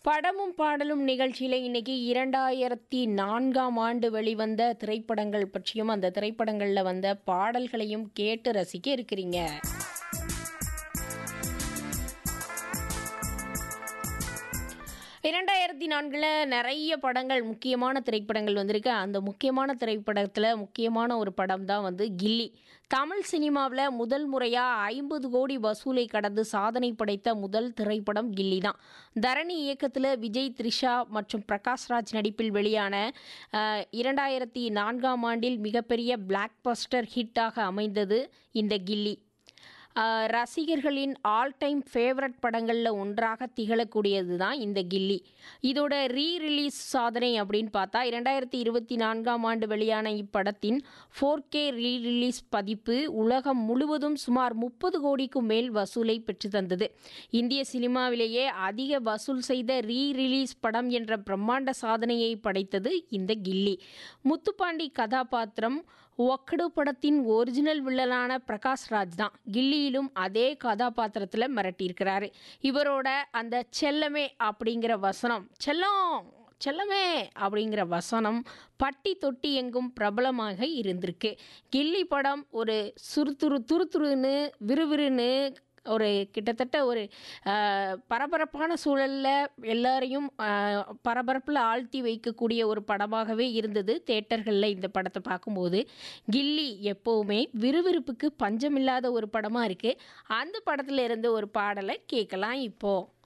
படமும் பாடலும் நிகழ்ச்சியில் இன்னைக்கு இரண்டாயிரத்தி நான்காம் ஆண்டு வெளிவந்த திரைப்படங்கள் பற்றியும் அந்த திரைப்படங்களில் வந்த பாடல்களையும் கேட்டு ரசிக்க இருக்கிறீங்க இரண்டாயிரத்தி நான்கில் நிறைய படங்கள் முக்கியமான திரைப்படங்கள் வந்திருக்கு அந்த முக்கியமான திரைப்படத்தில் முக்கியமான ஒரு படம் தான் வந்து கில்லி தமிழ் சினிமாவில் முதல் முறையாக ஐம்பது கோடி வசூலை கடந்து சாதனை படைத்த முதல் திரைப்படம் கில்லி தான் தரணி இயக்கத்தில் விஜய் த்ரிஷா மற்றும் பிரகாஷ்ராஜ் நடிப்பில் வெளியான அஹ், இரண்டாயிரத்தி நான்காம் ஆண்டில் மிகப்பெரிய பிளாக் பஸ்டர் ஹிட்டாக அமைந்தது இந்த கில்லி ஆஹ் ரசிகர்களின் ஆல் டைம் ஃபேவரட் படங்களில் ஒன்றாக திகழக்கூடியது தான் இந்த கில்லி இதோட ரீ ரிலீஸ் சாதனை அப்படின்னு பார்த்தா இரண்டாயிரத்தி இருபத்தி நான்காம் ஆண்டு வெளியான இப்படத்தின் ஃபோர் கே ரீ ரிலீஸ் பதிப்பு உலகம் முழுவதும் சுமார் முப்பது கோடிக்கும் மேல் வசூலை பெற்று தந்தது இந்திய சினிமாவிலேயே அதிக வசூல் செய்த ரீ ரிலீஸ் படம் என்ற பிரம்மாண்ட சாதனையை படைத்தது இந்த கில்லி முத்துப்பாண்டி கதாபாத்திரம் ஒக்கடு படத்தின் ஒரிஜினல் வில்லனான பிரகாஷ் ராஜ் தான் கில்லியிலும் அதே கதாபாத்திரத்தில் மிரட்டியிருக்கிறாரு இவரோட அந்த செல்லமே அப்படிங்கிற வசனம் செல்லம் செல்லமே அப்படிங்கிற வசனம் பட்டி தொட்டி எங்கும் பிரபலமாக இருந்திருக்கு கில்லி படம் ஒரு சுறுதுரு துருதுருன்னு விறுவிறுன்னு ஒரு கிட்டத்தட்ட ஒரு ஆஹ், பரபரப்பான சூழலில் எல்லாரையும் பரபரப்பில் ஆழ்த்தி வைக்கக்கூடிய ஒரு படமாகவே இருந்தது தேட்டர்களில் இந்த படத்தை பார்க்கும்போது கில்லி எப்போவுமே விறுவிறுப்புக்கு பஞ்சமில்லாத ஒரு படமாக இருக்குது அந்த படத்தில் இருந்து ஒரு பாடலை கேட்கலாம் இப்போது